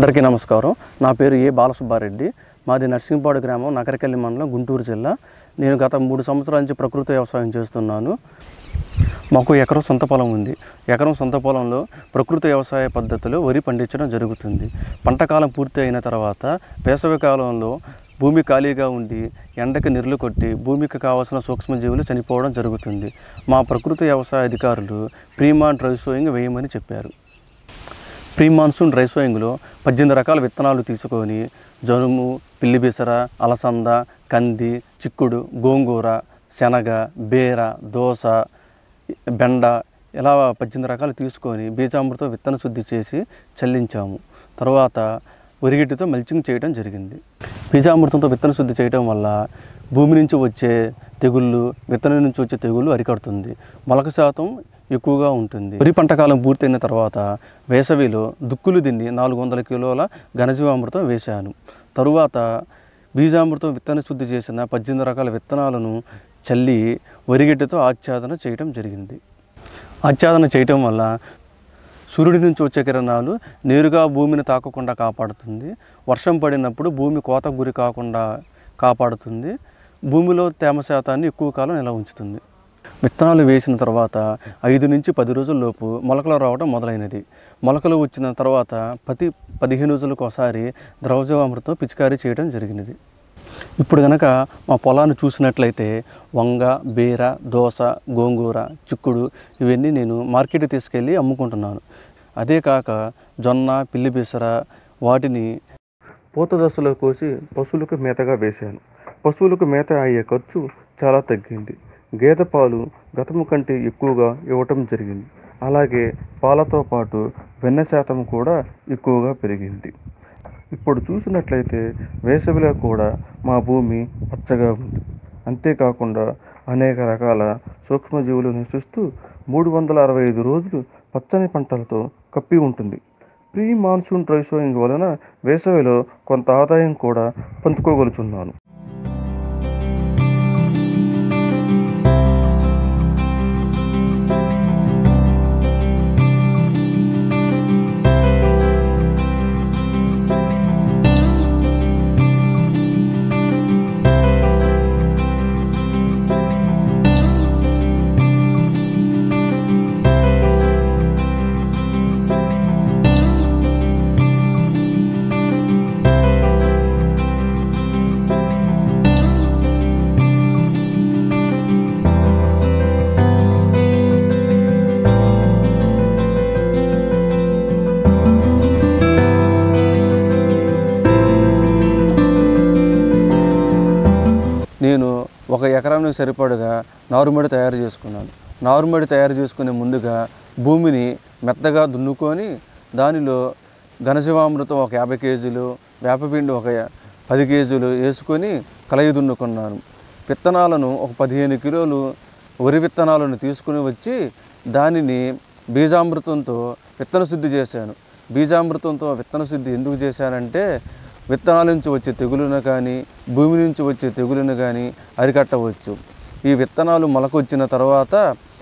అందరికీ నమస్కారం నా పేరు ఏ బాలసుబ్బారెడ్డి మాది నర్సింపాడు గ్రామం నకరకెల్లి మండలం గుంటూరు జిల్లా నేను గత మూడు సంవత్సరాల నుంచి ప్రకృతి వ్యవసాయం చేస్తున్నాను మాకు ఎకరం సొంత పొలం ఉంది ఎకరం సొంత పొలంలో ప్రకృతి వ్యవసాయ పద్ధతిలో వరి పండించడం జరుగుతుంది పంట కాలం పూర్తి అయిన తర్వాత వేసవి కాలంలో భూమి ఖాళీగా ఉండి ఎండకి నిరులు కొట్టి భూమికి కావాల్సిన సూక్ష్మజీవులు చనిపోవడం జరుగుతుంది మా ప్రకృతి వ్యవసాయ అధికారులు ప్రీమాన్ డ్రై సోయింగ్ వేయమని చెప్పారు ప్రీ మాన్సూన్ డ్రై సోయింగ్లో పద్దెనిమిది రకాల విత్తనాలు తీసుకొని జనుము పిల్లిబిసర అలసంద కంది చిక్కుడు గోంగూర శనగ బేర దోస బెండ ఇలా పద్దెనిమిది రకాలు తీసుకొని బీజామృతం విత్తన శుద్ధి చేసి చల్లించాము తర్వాత ఒరిగిటితో మల్చింగ్ చేయడం జరిగింది బీజామృతంతో విత్తన శుద్ధి చేయడం వల్ల భూమి నుంచి వచ్చే తెగుళ్ళు విత్తనం నుంచి వచ్చే తెగుళ్ళు అరికడుతుంది మొలక శాతం ఎక్కువగా ఉంటుంది వరి పంట కాలం పూర్తయిన తర్వాత వేసవిలో దుక్కులు దిన్ని నాలుగు వందల కిలోల ఘనజీవామృతం వేశాను తరువాత బీజామృతం విత్తన శుద్ధి చేసిన పద్దెనిమిది రకాల విత్తనాలను చల్లి వరిగడ్డతో ఆచ్ఛాదన చేయడం జరిగింది ఆచ్ఛాదన చేయటం వల్ల సూర్యుడి నుంచి వచ్చే కిరణాలు నేరుగా భూమిని తాకకుండా కాపాడుతుంది వర్షం పడినప్పుడు భూమి కోతకు గురి కాకుండా కాపాడుతుంది భూమిలో తేమ శాతాన్ని ఎక్కువ కాలం నిల్వ ఉంచుతుంది విత్తనాలు వేసిన తర్వాత ఐదు నుంచి పది రోజుల్లోపు మొలకలు రావడం మొదలైనది మొలకలు వచ్చిన తర్వాత ప్రతి పదిహేను రోజులకు ఒకసారి ద్రవజవామృతం పిచికారీ చేయడం జరిగినది ఇప్పుడు కనుక మా పొలాన్ని చూసినట్లయితే వంగ బీర దోస గోంగూర చిక్కుడు ఇవన్నీ నేను మార్కెట్కి తీసుకెళ్ళి అమ్ముకుంటున్నాను అదే కాక జొన్న పిల్లి బెసర వాటిని పూత దశలో కోసి పశువులకు మేతగా వేశాను పశువులకు మేత అయ్యే ఖర్చు చాలా తగ్గింది గేదె పాలు గతము కంటే ఎక్కువగా ఇవ్వటం జరిగింది అలాగే పాలతో పాటు వెన్న శాతం కూడా ఎక్కువగా పెరిగింది ఇప్పుడు చూసినట్లయితే వేసవిలో కూడా మా భూమి పచ్చగా ఉంది అంతేకాకుండా అనేక రకాల సూక్ష్మజీవులు నివసిస్తూ మూడు వందల అరవై ఐదు రోజులు పచ్చని పంటలతో కప్పి ఉంటుంది ప్రీ మాన్సూన్ డ్రై సోయింగ్ వలన వేసవిలో కొంత ఆదాయం కూడా పొందుకోగలుగుతున్నాను నేను ఒక ఎకరానికి సరిపడగా నారుమడి తయారు చేసుకున్నాను నారుమడి తయారు చేసుకునే ముందుగా భూమిని మెత్తగా దున్నుకొని దానిలో ఘనజీవామృతం ఒక యాభై కేజీలు వేపపిండి ఒక పది కేజీలు వేసుకొని కలయి దున్నుకున్నాను విత్తనాలను ఒక పదిహేను కిలోలు వరి విత్తనాలను తీసుకుని వచ్చి దానిని బీజామృతంతో విత్తన శుద్ధి చేశాను బీజామృతంతో విత్తన శుద్ధి ఎందుకు చేశానంటే విత్తనాల నుంచి వచ్చే తెగులును కానీ భూమి నుంచి వచ్చే తెగులును కానీ అరికట్టవచ్చు ఈ విత్తనాలు మొలకొచ్చిన తర్వాత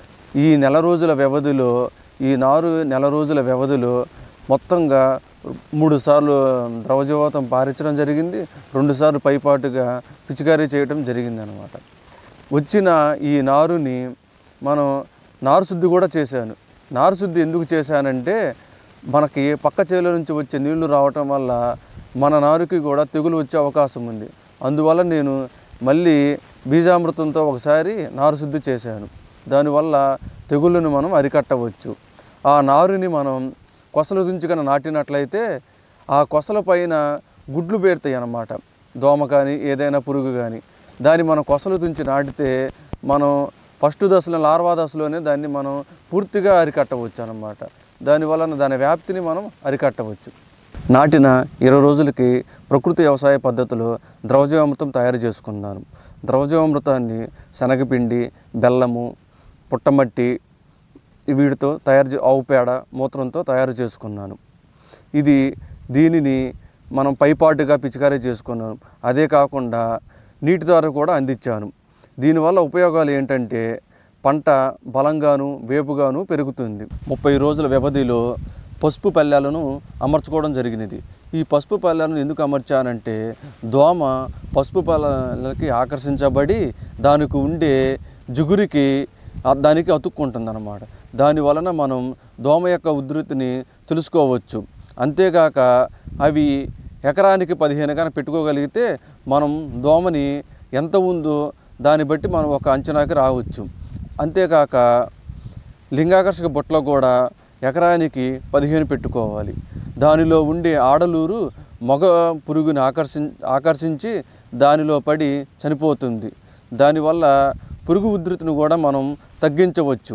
ఈ నెల రోజుల వ్యవధిలో ఈ నారు నెల రోజుల వ్యవధిలో మొత్తంగా మూడు సార్లు ద్రవజీవాతం పారించడం జరిగింది రెండుసార్లు పైపాటుగా పిచికారీ చేయడం జరిగింది అనమాట వచ్చిన ఈ నారుని మనం నారు శుద్ధి కూడా చేశాను నారు శుద్ధి ఎందుకు చేశానంటే మనకి పక్క చేలో నుంచి వచ్చే నీళ్లు రావటం వల్ల మన నారుకి కూడా తెగులు వచ్చే అవకాశం ఉంది అందువల్ల నేను మళ్ళీ బీజామృతంతో ఒకసారి నారు శుద్ధి చేశాను దానివల్ల తెగుళ్ళను మనం అరికట్టవచ్చు ఆ నారుని మనం కొసలు తుంచి కనుక నాటినట్లయితే ఆ కొసల పైన గుడ్లు పేరుతాయి అన్నమాట దోమ కానీ ఏదైనా పురుగు కానీ దాన్ని మనం కొసలు తుంచి నాటితే మనం ఫస్ట్ దశలో లార్వా దశలోనే దాన్ని మనం పూర్తిగా అరికట్టవచ్చు అన్నమాట దానివలన దాని వ్యాప్తిని మనం అరికట్టవచ్చు నాటిన ఇరవై రోజులకి ప్రకృతి వ్యవసాయ పద్ధతిలో ద్రవజీవామృతం తయారు చేసుకున్నాను ద్రవజీవామృతాన్ని శనగపిండి బెల్లము పుట్టమట్టి వీటితో తయారు చే ఆవు పేడ మూత్రంతో తయారు చేసుకున్నాను ఇది దీనిని మనం పైపాటుగా పిచికారీ చేసుకున్నాను అదే కాకుండా నీటి ద్వారా కూడా అందించాను దీనివల్ల ఉపయోగాలు ఏంటంటే పంట బలంగాను వేపుగాను పెరుగుతుంది ముప్పై రోజుల వ్యవధిలో పసుపు పల్లెలను అమర్చుకోవడం జరిగినది ఈ పసుపు పల్లెలను ఎందుకు అమర్చానంటే దోమ పసుపు పల్లెలకి ఆకర్షించబడి దానికి ఉండే జిగురికి ఆ- దానికి అతుక్కుంటుంది అనమాట దాని వలన మనం దోమ యొక్క ఉధృతిని తెలుసుకోవచ్చు అంతేగాక అవి ఎకరానికి పదిహేను కానీ పెట్టుకోగలిగితే మనం దోమని ఎంత ఉందో దాన్ని బట్టి మనం ఒక అంచనాకి రావచ్చు అంతేకాక లింగాకర్షక బుట్టలో కూడా ఎకరానికి పదిహేను పెట్టుకోవాలి దానిలో ఉండే ఆడలూరు మగ పురుగుని ఆకర్షిం ఆకర్షించి దానిలో పడి చనిపోతుంది దానివల్ల పురుగు ఉధృతిని కూడా మనం తగ్గించవచ్చు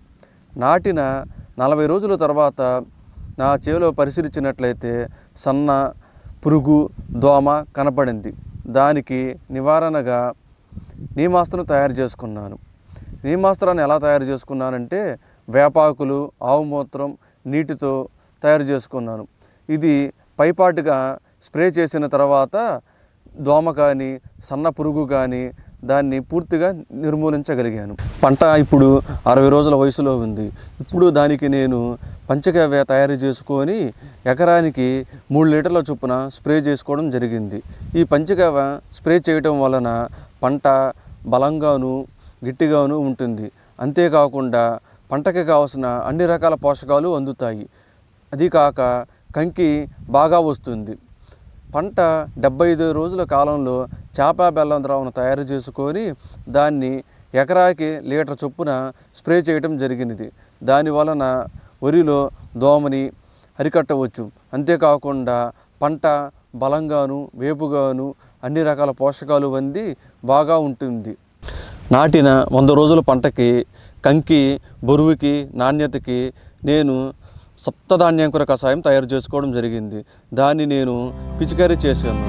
నాటిన నలభై రోజుల తర్వాత నా చేలో పరిశీలించినట్లయితే సన్న పురుగు దోమ కనపడింది దానికి నివారణగా నీమాస్త్రం తయారు చేసుకున్నాను నీమాస్త్రాన్ని ఎలా తయారు చేసుకున్నానంటే వేపాకులు ఆవు మూత్రం నీటితో తయారు చేసుకున్నాను ఇది పైపాటుగా స్ప్రే చేసిన తర్వాత దోమ కానీ సన్న పురుగు కానీ దాన్ని పూర్తిగా నిర్మూలించగలిగాను పంట ఇప్పుడు అరవై రోజుల వయసులో ఉంది ఇప్పుడు దానికి నేను పంచగవ్య తయారు చేసుకొని ఎకరానికి మూడు లీటర్ల చొప్పున స్ప్రే చేసుకోవడం జరిగింది ఈ పంచగవ్య స్ప్రే చేయటం వలన పంట బలంగాను గట్టిగాను ఉంటుంది అంతేకాకుండా పంటకి కావాల్సిన అన్ని రకాల పోషకాలు అందుతాయి అది కాక కంకి బాగా వస్తుంది పంట డెబ్బై ఐదు రోజుల కాలంలో చేప బెల్లం ద్రావణం తయారు చేసుకొని దాన్ని ఎకరాకి లీటర్ చొప్పున స్ప్రే చేయడం జరిగినది దాని వలన వరిలో దోమని అరికట్టవచ్చు అంతేకాకుండా పంట బలంగాను వేపుగాను అన్ని రకాల పోషకాలు అంది బాగా ఉంటుంది నాటిన వంద రోజుల పంటకి కంకి బరువుకి నాణ్యతకి నేను సప్తధాన్యాంకుర కషాయం తయారు చేసుకోవడం జరిగింది దాన్ని నేను పిచికారీ చేశాను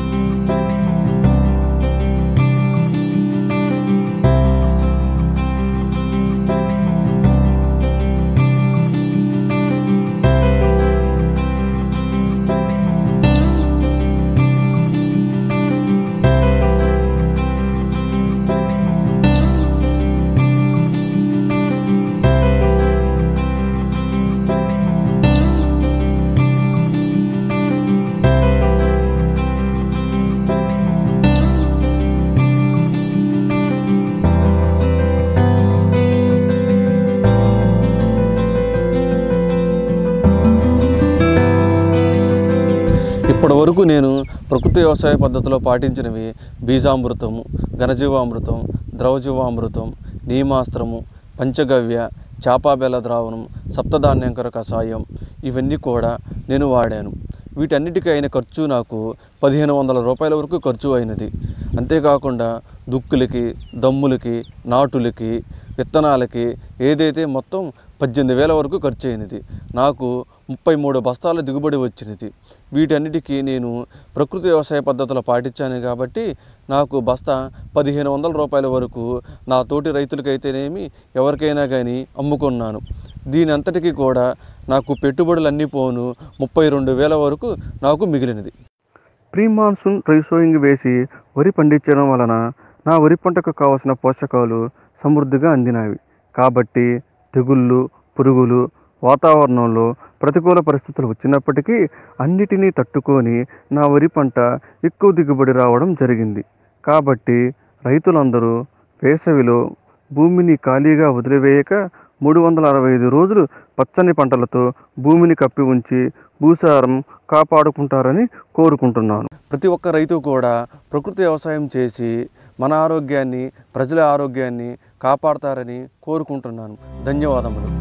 ఇప్పటి వరకు నేను ప్రకృతి వ్యవసాయ పద్ధతిలో పాటించినవి బీజామృతము ఘనజీవామృతం ద్రవజీవామృతం నీమాస్త్రము పంచగవ్య చాపాబెల్ల ద్రావణం సప్తధాన్యంకర కషాయం ఇవన్నీ కూడా నేను వాడాను వీటన్నిటికీ అయిన ఖర్చు నాకు పదిహేను వందల రూపాయల వరకు ఖర్చు అయినది అంతేకాకుండా దుక్కులకి దమ్ములకి నాటులకి విత్తనాలకి ఏదైతే మొత్తం పద్దెనిమిది వేల వరకు ఖర్చు అయినది నాకు ముప్పై మూడు బస్తాల దిగుబడి వచ్చినది వీటన్నిటికీ నేను ప్రకృతి వ్యవసాయ పద్ధతిలో పాటించాను కాబట్టి నాకు బస్తా పదిహేను వందల రూపాయల వరకు నా తోటి రైతులకైతేనేమి ఎవరికైనా కానీ అమ్ముకున్నాను దీని అంతటికీ కూడా నాకు పెట్టుబడులన్నీ పోను ముప్పై రెండు వేల వరకు నాకు మిగిలినది ప్రీ మాన్సూన్ డ్రై సోయింగ్ వేసి వరి పండించడం వలన నా వరి పంటకు కావలసిన పోషకాలు సమృద్ధిగా అందినవి కాబట్టి తెగుళ్ళు పురుగులు వాతావరణంలో ప్రతికూల పరిస్థితులు వచ్చినప్పటికీ అన్నిటినీ తట్టుకొని నా వరి పంట ఎక్కువ దిగుబడి రావడం జరిగింది కాబట్టి రైతులందరూ వేసవిలో భూమిని ఖాళీగా వదిలివేయక మూడు వందల అరవై ఐదు రోజులు పచ్చని పంటలతో భూమిని కప్పి ఉంచి భూసారం కాపాడుకుంటారని కోరుకుంటున్నాను ప్రతి ఒక్క రైతు కూడా ప్రకృతి వ్యవసాయం చేసి మన ఆరోగ్యాన్ని ప్రజల ఆరోగ్యాన్ని కాపాడతారని కోరుకుంటున్నాను ధన్యవాదములు